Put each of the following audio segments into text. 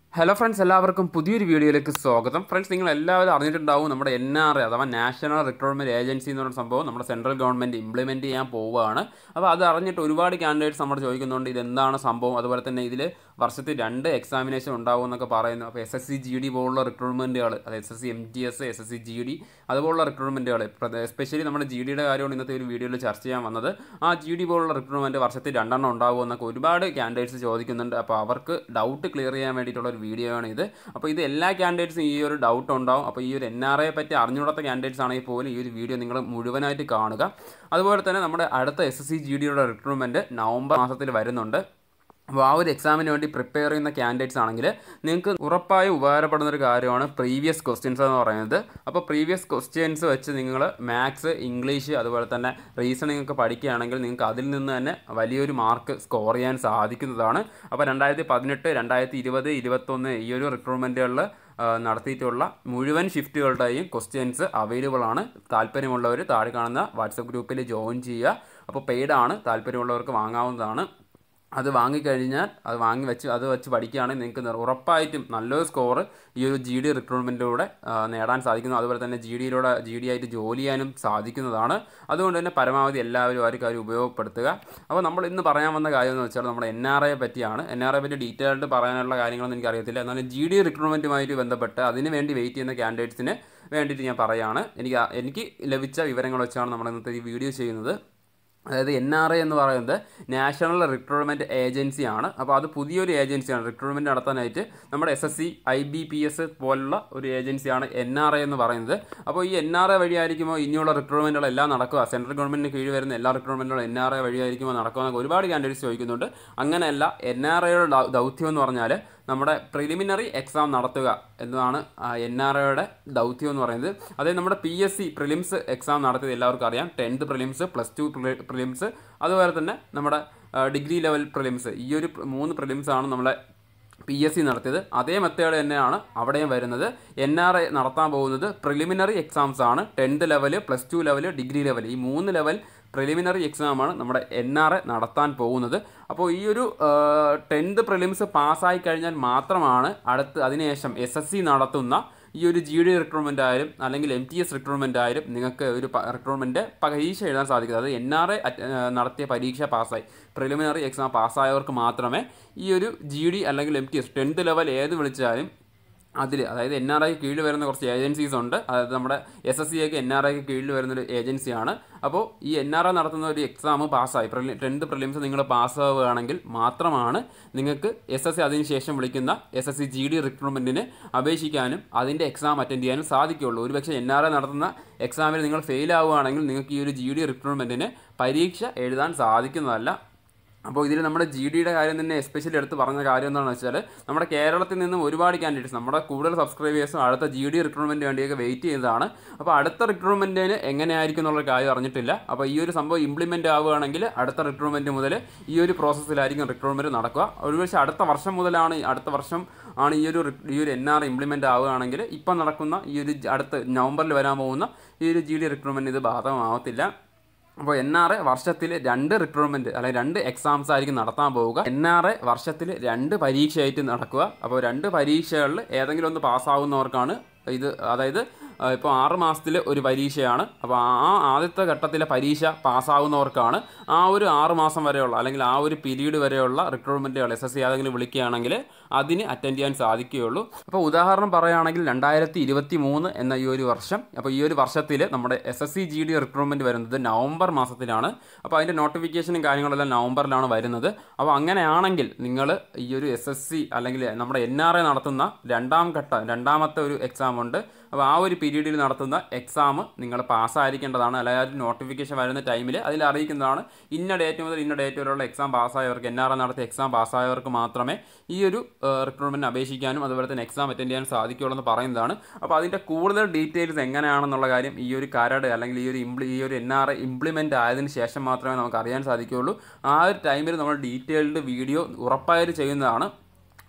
hello friends എല്ലാവർക്കും പുതിയൊരു വീഡിയോയിലേക്ക് സ്വാഗതം ഫ്രണ്ട്സ് നിങ്ങൾ എല്ലാവരും അറിഞ്ഞിട്ടുണ്ടാവും നമ്മുടെ എൻ ആർ എ അഥവാ നാഷണൽ റിക്രൂട്ട്മെൻറ്റ് ഏജൻസി എന്ന് പറയുന്ന സംഭവം നമ്മുടെ സെൻട്രൽ ഗവൺമെൻറ് ഇംപ്ലിമെൻറ്റ് ചെയ്യാൻ പോവുകയാണ് അപ്പോൾ അത് അറിഞ്ഞിട്ട് ഒരുപാട് കാൻഡിഡേറ്റ്സ് നമ്മൾ ചോദിക്കുന്നുണ്ട് ഇതെന്താണ് സംഭവം അതുപോലെ തന്നെ ഇതിൽ വർഷത്തിൽ രണ്ട് എക്സാമിനേഷൻ ഉണ്ടാവും എന്നൊക്കെ പറയുന്നു അപ്പോൾ S S C G D പോലുള്ള റിക്രൂട്ട്മെൻറ്റുകൾ അത് S S C M T S S S C G D അതുപോലുള്ള റിക്രൂട്ട്മെൻറ്റുകൾ എസ്പെഷ്യലി നമ്മുടെ ജി ഡിയുടെ കാര്യമാണ് ഇന്നത്തെ ഒരു വീഡിയോയിൽ ചർച്ച ചെയ്യാൻ വന്നത് ആ ജി ഡി പോലുള്ള റിക്രൂട്ട്മെൻറ്റ് വർഷത്തിൽ രണ്ടെണ്ണം ഉണ്ടാവുമോ എന്നൊക്കെ ഒരുപാട് കാൻഡിഡേറ്റ്സ് ചോദിക്കുന്നുണ്ട് അപ്പോൾ അവർക്ക് ഡൗട്ട് ക്ലിയർ ചെയ്യാൻ വേണ്ടിയിട്ടുള്ള ഒരു വീഡിയോ ആണ് ഇത് അപ്പോൾ ഇത് എല്ലാ കാൻഡിഡേറ്റ്സും ഈ ഒരു ഡൗട്ട് ഉണ്ടാവും അപ്പോൾ ഈ ഒരു എൻ ആർ എ പറ്റി അറിഞ്ഞുകൂടാത്ത കാൻഡിഡേറ്റ്സ് ആണെങ്കിൽ പോലും ഈ ഒരു വീഡിയോ നിങ്ങൾ മുഴുവനായിട്ട് കാണുക അതുപോലെ തന്നെ നമ്മുടെ അടുത്ത എസ് എസ് സി ജി ഡിയുടെ റിക്രൂട്ട്മെൻറ്റ് നവംബർ മാസത്തിൽ വരുന്നുണ്ട് അപ്പോൾ ആ ഒരു എക്സാമിന് വേണ്ടി പ്രിപ്പയർ ചെയ്യുന്ന കാൻഡിഡേറ്റ്സ് ആണെങ്കിൽ നിങ്ങൾക്ക് ഉറപ്പായും ഉപകാരപ്പെടുന്ന ഒരു കാര്യമാണ് പ്രീവിയസ് ക്വസ്റ്റ്യൻസ് എന്ന് പറയുന്നത് അപ്പോൾ പ്രീവിയസ് ക്വസ്റ്റ്യൻസ് വെച്ച് നിങ്ങൾ മാത്സ് ഇംഗ്ലീഷ് അതുപോലെ തന്നെ റീസണിംഗ് ഒക്കെ പഠിക്കുകയാണെങ്കിൽ നിങ്ങൾക്ക് അതിൽ നിന്ന് തന്നെ വലിയൊരു മാർക്ക് സ്കോർ ചെയ്യാൻ സാധിക്കുന്നതാണ് അപ്പോൾ രണ്ടായിരത്തി പതിനെട്ട് രണ്ടായിരത്തി ഇരുപത് ഇരുപത്തൊന്ന് ഈ ഒരു റിക്രൂട്ട്മെൻറ്റുകളിൽ നടത്തിയിട്ടുള്ള മുഴുവൻ ഷിഫ്റ്റുകളുടെയും ക്വസ്റ്റ്യൻസ് അവൈലബിൾ ആണ് താല്പര്യമുള്ളവർ താഴെ കാണുന്ന വാട്സപ്പ് ഗ്രൂപ്പിൽ ജോയിൻ ചെയ്യുക അപ്പോൾ പെയ്ഡാണ് താല്പര്യമുള്ളവർക്ക് വാങ്ങാവുന്നതാണ് അത് വാങ്ങിക്കഴിഞ്ഞാൽ അത് വാങ്ങി വെച്ച് അത് വെച്ച് പഠിക്കുകയാണെങ്കിൽ നിങ്ങൾക്ക് നിർ- ഉറപ്പായിട്ടും നല്ലൊരു സ്കോർ ഈ ഒരു ജി ഡി റിക്രൂട്ട്മെൻറ്റിലൂടെ നേടാൻ സാധിക്കുന്നു അതുപോലെ തന്നെ ജി ഡിയിലൂടെ ജി ഡി ആയിട്ട് ജോലി ചെയ്യാനും സാധിക്കുന്നതാണ് അതുകൊണ്ട് തന്നെ പരമാവധി എല്ലാവരും ആ ഒരു കാര്യം ഉപയോഗപ്പെടുത്തുക അപ്പോൾ നമ്മൾ ഇന്ന് പറയാൻ വന്ന കാര്യം എന്ന് വെച്ചാൽ നമ്മുടെ എൻ ആർ ഐയെ പറ്റിയാണ് എൻ ആർ ഐ പറ്റി ഡീറ്റെയിൽ ആയിട്ട് പറയാനുള്ള കാര്യങ്ങളൊന്നും എനിക്ക് അറിയത്തില്ല എന്നാലും ജി ഡി റിക്രൂട്ട്മെൻറ്റുമായിട്ട് ബന്ധപ്പെട്ട് അതിന് വേണ്ടി വെയിറ്റ് ചെയ്യുന്ന കാൻഡിഡേറ്റ്സിന് വേണ്ടിയിട്ട് ഞാൻ പറയുകയാണ് എനിക്ക് ആ- എനിക്ക് ലഭിച്ച വിവരങ്ങൾ വെച്ചാണ് നമ്മൾ ഇന്നത്തെ ഈ വീഡിയോ ചെയ്യുന്നത് അതായത് എൻ ആർ എ എന്ന് പറയുന്നത് നാഷണൽ റിക്രൂട്ട്മെൻറ്റ് ഏജൻസിയാണ് അപ്പോൾ അത് പുതിയൊരു ഏജൻസിയാണ് റിക്രൂട്ട്മെൻറ്റ് നടത്താനായിട്ട് നമ്മുടെ S S C I B P S പോലുള്ള ഒരു ഏജൻസിയാണ് എൻ ആർ എ എന്ന് പറയുന്നത് അപ്പോൾ ഈ എൻ ആർ എ വഴിയായിരിക്കുമോ ഇനിയുള്ള റിക്രൂട്ട്മെൻറ്റുകളെല്ലാം നടക്കുക സെൻട്രൽ ഗവൺമെൻറ്റിന് കീഴിൽ വരുന്ന എല്ലാ റിക്രൂട്ട്മെൻറ്റുകളും എൻ ആർ എ വഴിയായിരിക്കുമോ നടക്കുക എന്നൊക്കെ ഒരുപാട് കാൻഡിഡേറ്റ്സ് ചോദിക്കുന്നുണ്ട് അങ്ങനെയല്ല എൻ ആർ എയുടെ ദൗത്യം എന്ന് പറഞ്ഞാൽ നമ്മുടെ പ്രിലിമിനറി എക്സാം നടത്തുക എന്നതാണ് എൻ ആർ ഒയുടെ ദൗത്യം എന്ന് പറയുന്നത് അതായത് നമ്മുടെ P S C prelims exam നടത്തിയത് എല്ലാവർക്കും അറിയാം tenth prelims plus two prelims അതുപോലെ തന്നെ നമ്മുടെ ഡിഗ്രി ലെവൽ പ്രിലിംസ് ഈ ഒരു പ്ര- മൂന്ന് പ്രിലിംസ് ആണ് നമ്മളെ പി എസ് സി നടത്തിയത് അതേ മെത്തേഡ് തന്നെയാണ് അവിടെയും വരുന്നത് എൻ ആർ ഐ നടത്താൻ പോകുന്നത് പ്രിലിമിനറി എക്സാംസ് ആണ് tenth level plus two level degree level ഈ മൂന്ന് ലെവൽ പ്രിലിമിനറി എക്സാമാണ് നമ്മുടെ എൻ ആർ എ നടത്താൻ പോകുന്നത് അപ്പോൾ ഈ ഒരു ടെൻത്ത് പ്രിലിംസ് പാസ്സായി കഴിഞ്ഞാൽ മാത്രമാണ് അടുത്ത് അതിനുശേഷം എസ് എസ് സി നടത്തുന്ന ഈ ഒരു ജി ഡി റിക്രൂട്ട്മെൻ്റ് ആയാലും അല്ലെങ്കിൽ എം ടി എസ് റിക്രൂട്ട്മെൻ്റ് ആയാലും നിങ്ങൾക്ക് ഒരു റിക്രൂട്ട്മെൻറ്റ് പരീക്ഷ എഴുതാൻ സാധിക്കുന്നത് അത് എൻ ആർ എ നടത്തിയ പരീക്ഷ പാസ്സായി പ്രിലിമിനറി എക്സാം പാസ്സായവർക്ക് മാത്രമേ ഈ ഒരു ജി ഡി അല്ലെങ്കിൽ M T S tenth level ഏത് വിളിച്ചാലും അതിൽ അതായത് എൻ ആർ ഐ കീഴിൽ വരുന്ന കുറച്ച് ഏജൻസീസ് ഉണ്ട് അതായത് നമ്മുടെ എസ് എസ് സി ഒക്കെ എൻ ആർ ഐക്ക് കീഴിൽ വരുന്ന ഒരു ഏജൻസിയാണ് അപ്പോൾ ഈ എൻ ആർ ഐ നടത്തുന്ന ഒരു എക്സാം പാസ്സായി പ്രിലി ടെൻത്ത് പ്രിലിംസ് നിങ്ങൾ പാസ്സാവുകയാണെങ്കിൽ മാത്രമാണ് നിങ്ങൾക്ക് എസ് എസ് സി അതിന് ശേഷം വിളിക്കുന്ന S S C G D റിക്രൂട്ട്മെൻറ്റിന് അപേക്ഷിക്കാനും അതിൻ്റെ എക്സാം അറ്റൻഡ് ചെയ്യാനും സാധിക്കുകയുള്ളൂ ഒരുപക്ഷെ എൻ ആർ ഐ നടത്തുന്ന എക്സാമിൽ നിങ്ങൾ ഫെയിൽ ആവുകയാണെങ്കിൽ നിങ്ങൾക്ക് ഈ ഒരു ജി ഡി റിക്രൂട്ട്മെൻറ്റിന് പരീക്ഷ എഴുതാൻ സാധിക്കുന്നതല്ല അപ്പോൾ ഇതിൽ നമ്മുടെ ജി ഡിയുടെ കാര്യം തന്നെ എസ്പെഷ്യലി എടുത്ത് പറഞ്ഞ കാര്യം എന്താണെന്ന് വെച്ചാൽ നമ്മുടെ കേരളത്തിൽ നിന്നും ഒരുപാട് കാൻഡിഡേറ്റ്സ് നമ്മുടെ കൂടുതൽ സബ്സ്ക്രൈബേഴ്സും അടുത്ത ജി ഡി റിക്രൂട്ട്മെൻറ്റ് വേണ്ടിയൊക്കെ വെയിറ്റ് ചെയ്തതാണ് അപ്പോൾ അടുത്ത റിക്രൂട്ട്മെൻറ്റിന് എങ്ങനെയായിരിക്കും എന്നുള്ള കാര്യം അറിഞ്ഞിട്ടില്ല അപ്പോൾ ഈ ഒരു സംഭവം ഇംപ്ലിമെൻ്റ് ആവുകയാണെങ്കിൽ അടുത്ത റിക്രൂട്ട്മെൻറ്റ് മുതൽ ഈ ഒരു പ്രോസസ്സിലായിരിക്കും റിക്രൂട്ട്മെൻറ്റ് നടക്കുക ഒരുപക്ഷെ അടുത്ത വർഷം മുതലാണ് ഈ- അടുത്ത വർഷം ആണ് ഈ ഒരു റി- ഈ ഒരു എൻ ആർ ഇംപ്ലിമെൻ്റ് ആവുകയാണെങ്കിൽ ഇപ്പം നടക്കുന്ന ഈ ഒരു ജ- അടുത്ത നവംബറിൽ വരാൻ പോകുന്ന ഈ ഒരു ജി ഡി റിക്രൂട്ട്മെൻറ്റ് ഇത് ബാധകമാവത്തില്ല അപ്പോൾ എൻ ആർ എ വർഷത്തിൽ രണ്ട് റിക്രൂട്ട്മെൻറ്റ് അല്ലെങ്കിൽ രണ്ട് എക്സാംസ് ആയിരിക്കും നടത്താൻ പോവുക എൻ ആർ എ വർഷത്തിൽ രണ്ട് പരീക്ഷയായിട്ട് നടക്കുക അപ്പോൾ രണ്ട് പരീക്ഷകളിൽ ഏതെങ്കിലും ഒന്ന് പാസ്സാവുന്നവർക്കാണ് ഇത് അതായത് ഇപ്പോൾ ആറ് മാസത്തിൽ ഒരു പരീക്ഷയാണ് അപ്പോൾ ആ ആദ്യത്തെ ഘട്ടത്തിലെ പരീക്ഷ പാസ്സാവുന്നവർക്കാണ് ആ ഒരു ആറ് മാസം വരെയുള്ള അല്ലെങ്കിൽ ആ ഒരു പീരീഡ് വരെയുള്ള റിക്രൂട്ട്മെൻറ്റുകൾ എസ് എസ് സി ഏതെങ്കിലും വിളിക്കുകയാണെങ്കിൽ അതിന് അറ്റൻഡ് ചെയ്യാൻ സാധിക്കുകയുള്ളൂ അപ്പോൾ ഉദാഹരണം പറയുകയാണെങ്കിൽ രണ്ടായിരത്തി ഇരുപത്തി മൂന്ന് എന്ന ഈ ഒരു വർഷം അപ്പോൾ ഈ ഒരു വർഷത്തിൽ നമ്മുടെ S S C G D recruitment വരുന്നത് നവംബർ മാസത്തിലാണ് അപ്പോൾ അതിൻ്റെ നോട്ടിഫിക്കേഷനും കാര്യങ്ങളെല്ലാം നവംബറിലാണ് വരുന്നത് അപ്പോൾ അങ്ങനെയാണെങ്കിൽ നിങ്ങൾ ഈ ഒരു എസ് എസ് സി അല്ലെങ്കിൽ നമ്മുടെ എൻ ആർ എ നടത്തുന്ന രണ്ടാം ഘട്ടം രണ്ടാമത്തെ ഒരു എക്സാം ഉണ്ട് അപ്പോൾ ആ ഒരു പീരീഡിൽ നടത്തുന്ന എക്സാം നിങ്ങൾ പാസ്സായിരിക്കേണ്ടതാണ് അല്ലാതെ നോട്ടിഫിക്കേഷൻ വരുന്ന ടൈമിൽ അതിൽ അറിയിക്കുന്നതാണ് ഇന്ന ഡേറ്റ് മുതൽ ഇന്ന ഡേറ്റ് വരെയുള്ള എക്സാം പാസ്സായവർക്ക് എൻ ആർ എ നടത്തിയ എക്സാം പാസ്സായവർക്ക് മാത്രമേ ഈ ഒരു റിക്രൂട്ട്മെൻറ്റ് അപേക്ഷിക്കാനും അതുപോലെ തന്നെ എക്സാം അറ്റൻഡ് ചെയ്യാൻ സാധിക്കുകയുള്ളൂ എന്ന് പറയുന്നതാണ് അപ്പോൾ അതിൻ്റെ കൂടുതൽ ഡീറ്റെയിൽസ് എങ്ങനെയാണെന്നുള്ള കാര്യം ഈ ഒരു കരട് അല്ലെങ്കിൽ ഈ ഒരു ഇംപ്ലി ഈ ഒരു എൻ ആർ എ ഇംപ്ലിമെൻ്റ് ആയതിനു ശേഷം മാത്രമേ നമുക്ക് അറിയാൻ സാധിക്കുകയുള്ളൂ ആ ഒരു ടൈമിൽ നമ്മൾ ഡീറ്റെയിൽഡ് വീഡിയോ ഉറപ്പായിട്ട് ചെയ്യുന്നതാണ്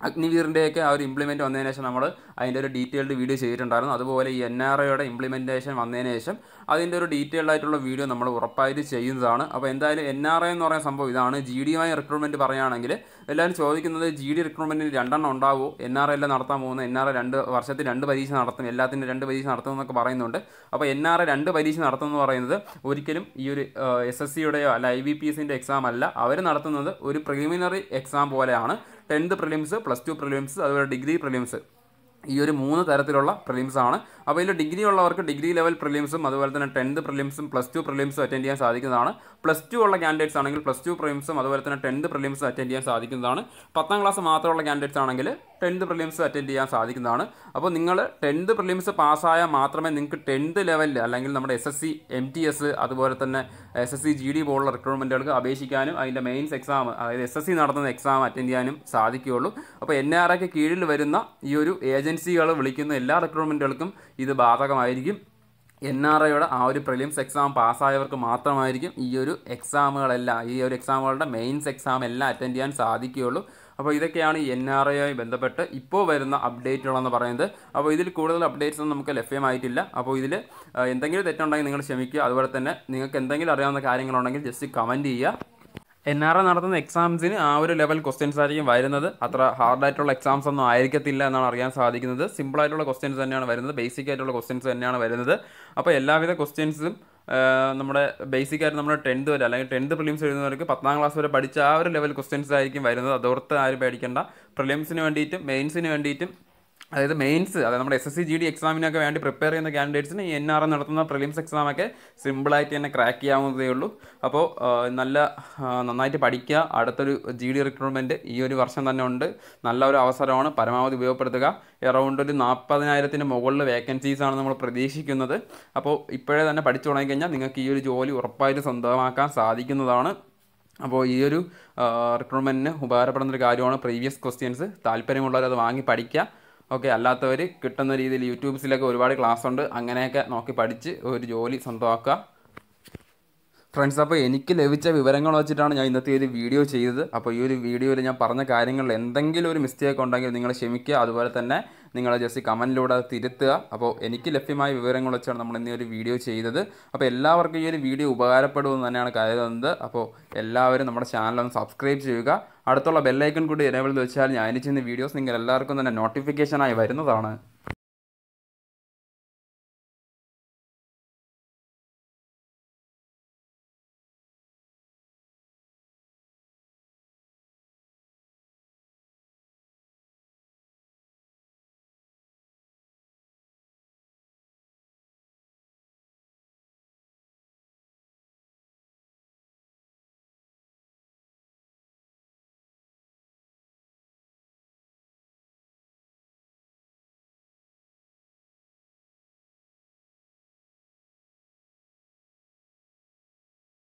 അഗ്നിവീറിൻ്റെയൊക്കെ ആ ഒരു ഇംപ്ലിമെൻറ്റ് വന്നതിന് ശേഷം നമ്മൾ അതിൻ്റെ ഒരു ഡീറ്റെയിൽഡ് വീഡിയോ ചെയ്തിട്ടുണ്ടായിരുന്നു അതുപോലെ ഈ എൻ ആർ ഐയുടെ ഇംപ്ലിമെൻറ്റേഷൻ വന്നതിന് ശേഷം അതിൻ്റെ ഒരു ഡീറ്റെയിൽഡ് ആയിട്ടുള്ള വീഡിയോ നമ്മൾ ഉറപ്പായിട്ട് ചെയ്യുന്നതാണ് അപ്പോൾ എന്തായാലും എൻ ആർ ഐ എന്ന് പറയുന്ന സംഭവം ഇതാണ് ജി ഡി ഐ റിക്രൂട്ട്മെൻറ്റ് പറയുകയാണെങ്കിൽ എല്ലാവരും ചോദിക്കുന്നത് ജി ഡി റിക്രൂട്ട്മെൻറ്റിന് രണ്ടെണ്ണം ഉണ്ടാവുമോ എൻ ആർ ഐ എല്ലാം നടത്താൻ പോകുന്നത് എൻ ആർ ഐ രണ്ട് വർഷത്തിൽ രണ്ട് പരീക്ഷ നടത്തും എല്ലാത്തിനും രണ്ട് പരീക്ഷ നടത്തും എന്നൊക്കെ പറയുന്നുണ്ട് അപ്പോൾ എൻ ആർ ഐ രണ്ട് പരീക്ഷ നടത്തും എന്ന് പറയുന്നത് ഒരിക്കലും ഈ ഒരു എസ് എസ് സിയുടെയോ അല്ല ഐ ബി പി എസിൻ്റെ എക്സാം അല്ല അവർ നടത്തുന്നത് ഒരു പ്രിലിമിനറി എക്സാം പോലെയാണ് tenth prelims plus two prelims അതുപോലെ ഡിഗ്രി പ്രിലിംസ് ഈ ഒരു മൂന്ന് തരത്തിലുള്ള പ്രിലിംസ് ആണ് അപ്പോൾ ഇതിൽ ഡിഗ്രി ഉള്ളവർക്ക് ഡിഗ്രി ലെവൽ പ്രിലിംസും അതുപോലെ തന്നെ ടെൻത്ത് പ്രിലിംസും പ്ലസ് ടു പ്രിലിംസും അറ്റൻഡ് ചെയ്യാൻ സാധിക്കുന്നതാണ് പ്ലസ് ടു ഉള്ള കാൻഡിഡേറ്റ്സ് ആണെങ്കിൽ പ്ലസ് ടു പ്രിലിംസും അതുപോലെ തന്നെ ടെൻത്ത് പ്രിലിംസും അറ്റൻഡ് ചെയ്യാൻ സാധിക്കുന്നതാണ് പത്താം ക്ലാസ് മാത്രമുള്ള കാൻഡിഡേറ്റ്സ് ആണെങ്കിൽ ടെൻത്ത് പ്രിലിംസ് അറ്റൻഡ് ചെയ്യാൻ സാധിക്കുന്നതാണ് അപ്പോൾ നിങ്ങൾ ടെൻത്ത് പ്രിലിംസ് പാസ്സായാൽ മാത്രമേ നിങ്ങൾക്ക് ടെൻത്ത് ലെവലിൽ അല്ലെങ്കിൽ നമ്മുടെ S S C M T S അതുപോലെ തന്നെ S S C G D പോലുള്ള റിക്രൂട്ട്മെൻറ്റുകൾക്ക് അപേക്ഷിക്കാനും അതിൻ്റെ മെയിൻസ് എക്സാം അതായത് എസ് എസ് സി നടത്തുന്ന എക്സാം അറ്റൻഡ് ചെയ്യാനും സാധിക്കുകയുള്ളൂ അപ്പോൾ എൻ ആർ ഐക്ക് കീഴിൽ വരുന്ന ഈ ഒരു ഏജൻസികൾ വിളിക്കുന്ന എല്ലാ റിക്രൂട്ട്മെൻറ്റുകൾക്കും ഇത് ബാധകമായിരിക്കും എൻ ആർ ഐയുടെ ആ ഒരു പ്രിലിംസ് എക്സാം പാസ്സായവർക്ക് മാത്രമായിരിക്കും ഈ ഒരു എക്സാമുകളെല്ലാം ഈ ഒരു എക്സാമുകളുടെ മെയിൻസ് എക്സാം എല്ലാം അറ്റൻഡ് ചെയ്യാൻ സാധിക്കുകയുള്ളൂ അപ്പോൾ ഇതൊക്കെയാണ് ഈ എൻ ആർ ഐയുമായി ബന്ധപ്പെട്ട് ഇപ്പോൾ വരുന്ന അപ്ഡേറ്റുകളെന്ന് പറയുന്നത് അപ്പോൾ ഇതിൽ കൂടുതൽ അപ്ഡേറ്റ്സ് ഒന്നും നമുക്ക് ലഭ്യമായിട്ടില്ല അപ്പോൾ ഇതിൽ എന്തെങ്കിലും തെറ്റുണ്ടെങ്കിൽ നിങ്ങൾ ക്ഷമിക്കുക അതുപോലെ തന്നെ നിങ്ങൾക്ക് എന്തെങ്കിലും അറിയാവുന്ന കാര്യങ്ങളുണ്ടെങ്കിൽ ജസ്റ്റ് കമൻറ്റ് ചെയ്യുക എൻ ആർ ഐ നടത്തുന്ന എക്സാംസിന് ആ ഒരു ലെവൽ ക്വസ്റ്റ്യൻസ് ആയിരിക്കും വരുന്നത് അത്ര ഹാർഡായിട്ടുള്ള എക്സാംസ് ഒന്നും ആയിരിക്കത്തില്ല എന്നാണ് അറിയാൻ സാധിക്കുന്നത് സിമ്പിളായിട്ടുള്ള ക്വസ്റ്റ്യൻസ് തന്നെയാണ് വരുന്നത് ബേസിക് ആയിട്ടുള്ള ക്വസ്റ്റ്യൻസ് തന്നെയാണ് വരുന്നത് അപ്പോൾ എല്ലാവിധ ക്വസ്റ്റ്യൻസും നമ്മുടെ ബേസിക് ആയിട്ട് നമ്മുടെ ടെൻത്ത് വരെ അല്ലെങ്കിൽ ടെൻത്ത് പ്രിലിംസ് എഴുതുന്നവർക്ക് പത്താം ക്ലാസ് വരെ പഠിച്ച ആ ഒരു ലെവൽ ക്വസ്റ്റ്യൻസ് ആയിരിക്കും വരുന്നത് അതോർത്ത് ആരും പേടിക്കേണ്ട പ്രിലിംസിന് വേണ്ടിയിട്ടും മെയിൻസിന് വേണ്ടിയിട്ടും അതായത് മെയിൻസ് അതായത് നമ്മുടെ S S C G D എക്സാമിനൊക്കെ വേണ്ടി പ്രിപ്പയർ ചെയ്യുന്ന കാൻഡിഡേറ്റ്സിന് എൻ ആർ നടത്തുന്ന പ്രിലിംസ് എക്സാമൊക്കെ സിമ്പിളായിട്ട് തന്നെ ക്രാക്ക് ചെയ്യാവുന്നതേ ഉള്ളൂ അപ്പോൾ നല്ല നന്നായിട്ട് പഠിക്കുക അടുത്തൊരു ജി ഡി റിക്രൂട്ട്മെൻറ്റ് ഈ ഒരു വർഷം തന്നെ ഉണ്ട് നല്ല ഒരു അവസരമാണ് പരമാവധി ഉപയോഗപ്പെടുത്തുക എറൗണ്ട് ഒരു നാൽപ്പതിനായിരത്തിന് മുകളിൽ വേക്കൻസീസാണ് നമ്മൾ പ്രതീക്ഷിക്കുന്നത് അപ്പോൾ ഇപ്പോഴേ തന്നെ പഠിച്ചു തുടങ്ങിക്കഴിഞ്ഞാൽ നിങ്ങൾക്ക് ഈ ഒരു ജോലി ഉറപ്പായിട്ട് സ്വന്തമാക്കാൻ സാധിക്കുന്നതാണ് അപ്പോൾ ഈ ഒരു റിക്രൂട്ട്മെൻറ്റിന് ഉപകാരപ്പെടുന്ന ഒരു കാര്യമാണ് പ്രീവിയസ് ക്വസ്റ്റ്യൻസ് താല്പര്യമുള്ളവർ അത് വാങ്ങി പഠിക്കുക ഓക്കെ അല്ലാത്തവർ കിട്ടുന്ന രീതിയിൽ യൂട്യൂബ്സിലൊക്കെ ഒരുപാട് ക്ലാസ് ഉണ്ട് അങ്ങനെയൊക്കെ നോക്കി പഠിച്ച് ഒരു ജോലി സ്വന്തമാക്കുക ഫ്രണ്ട്സ് അപ്പോൾ എനിക്ക് ലഭിച്ച വിവരങ്ങൾ വെച്ചിട്ടാണ് ഞാൻ ഇന്നത്തെ ഒരു വീഡിയോ ചെയ്തത് അപ്പോൾ ഈ ഒരു വീഡിയോയിൽ ഞാൻ പറഞ്ഞ കാര്യങ്ങളിൽ എന്തെങ്കിലും ഒരു മിസ്റ്റേക്ക് ഉണ്ടെങ്കിൽ നിങ്ങൾ ക്ഷമിക്കുക അതുപോലെ തന്നെ നിങ്ങൾ ജസ്റ്റ് കമൻറ്റിലൂടെ അത് തിരുത്തുക അപ്പോൾ എനിക്ക് ലഭ്യമായ വിവരങ്ങൾ വെച്ചാണ് നമ്മൾ ഇന്ന് ഒരു വീഡിയോ ചെയ്തത് അപ്പോൾ എല്ലാവർക്കും ഈ ഒരു വീഡിയോ ഉപകാരപ്പെടുമെന്ന് തന്നെയാണ് കരുതുന്നത് അപ്പോൾ എല്ലാവരും നമ്മുടെ ചാനൽ ഒന്ന് സബ്സ്ക്രൈബ് ചെയ്യുക അടുത്തുള്ള ബെല്ലൈക്കൺ കൂടി എനേബിൾ വെച്ചാൽ ഞാൻ ചെയ്യുന്ന വീഡിയോസ് നിങ്ങൾ എല്ലാവർക്കും തന്നെ നോട്ടിഫിക്കേഷനായി വരുന്നതാണ്